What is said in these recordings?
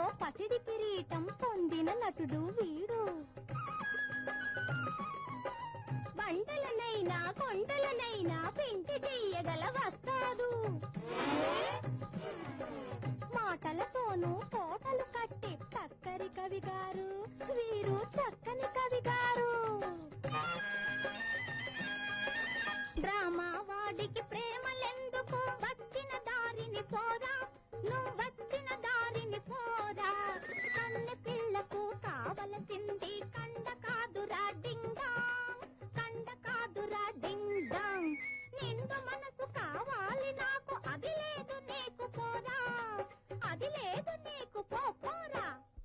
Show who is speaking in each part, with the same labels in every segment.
Speaker 1: పసిడి కిరీటం పొందిన నటుడు వీడు బండలనైనా కొండలనైనా పెంచి చెయ్యగల వస్తాడు మాటలతోనూ కోటలు కట్టి చక్కరి కవి గారు వీరు చక్కని కవి గారు డ్రామా వాడికి ప్రేమలెందుకు వచ్చిన దారిని పోరా నువ్వు వచ్చిన దారిని పోరా కన్నె పిల్లకు కావలసింది కండ కాదురా డింగా కండ కాదురా డింగా నిండు మనసు కావాలి నాకు అది లేదు నీకు పోరా అది లేదు నీకు పో పోరా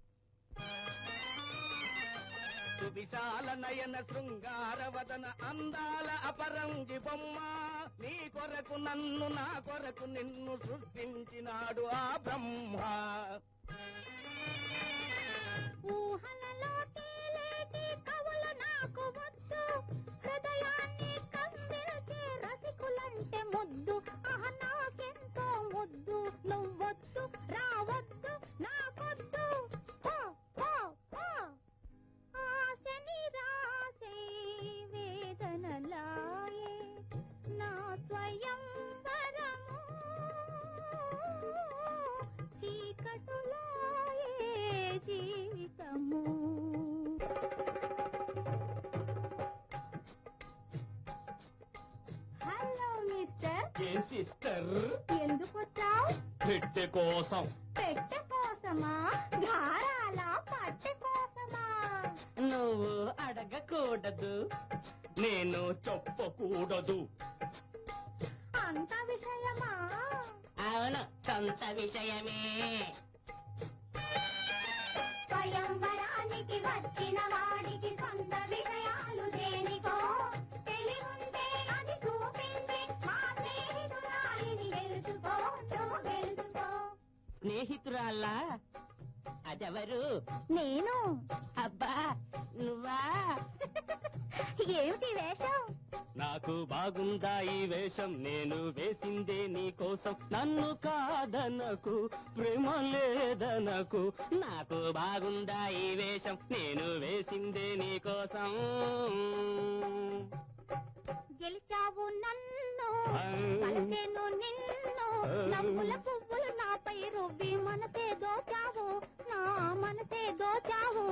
Speaker 2: సువిశాల నయన శృంగార వదన అందాల అపరంగి బొమ్మ నీ కొరకు నన్ను నా కొరకు నిన్ను సృష్టించినాడు ఆ బ్రహ్మ
Speaker 1: ఊహలలో తేలేటి కవులు నాకు వద్దు హృదయాన్ని కమ్మిల్చే రసికులంటే ముద్దు ఆహ నాకెంతో ముద్దు నువ్వొద్దు రావద్దు నాకొద్దు పో పో పో ఆశని రాసే వేదనలాయే నా స్వయంవరము చీకటులాయే జీవితము హలో మిస్టర్
Speaker 2: ఏ సిస్టర్
Speaker 1: ఎందుకు వచ్చావు
Speaker 2: పెట్టె కోసం
Speaker 1: పెట్టె కోసమా ధారాల పట్టె కోసమా
Speaker 2: నువ్వు అడగకూడదు నేను చెప్పకూడదు
Speaker 1: అంత విషయమా
Speaker 2: అవును సొంత విషయమే
Speaker 1: స్వయంవరానికి వచ్చిన వాడికి సొంత విషయాలు దేనికో తెలివుంటే అది చూపించి మా స్నేహితురాలిని గెలుచుకో నువ్వు గెలుచుకో
Speaker 2: స్నేహితురాల్లా అదెవరు
Speaker 1: నేను
Speaker 2: అబ్బా నువ్వా
Speaker 1: ఏమిటి వేషం
Speaker 2: నాకు బాగుందా ఈ వేషం నేను వేసిందే నీ కోసం నన్ను కాదనకు ప్రేమ లేదనకు నాకు బాగుందా ఈ వేషం నేను వేసిందే నీ కోసం
Speaker 1: గెలిచావు నన్ను కలిసేను నిన్ను నవ్వుల పువ్వులు నాపై రువ్వి మనసే దోచావు నా మనసే దోచావు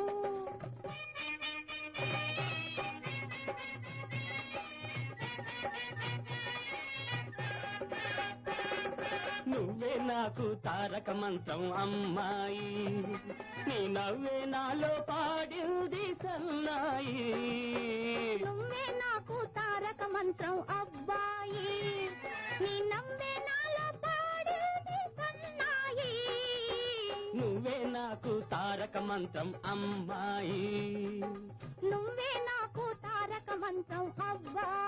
Speaker 2: నువ్వే నాకు తారక మంత్రం అమ్మాయి నీ నవ్వే నాలో పాడింది సన్నాయి
Speaker 1: నువ్వే నాకు తారక మంత్రం అబ్బాయి నీ నవ్వే నాలో పాడేది సన్నాయి
Speaker 2: నువ్వే నాకు తారక మంత్రం అమ్మాయి
Speaker 1: నువ్వే నాకు తారక మంత్రం అబ్బాయి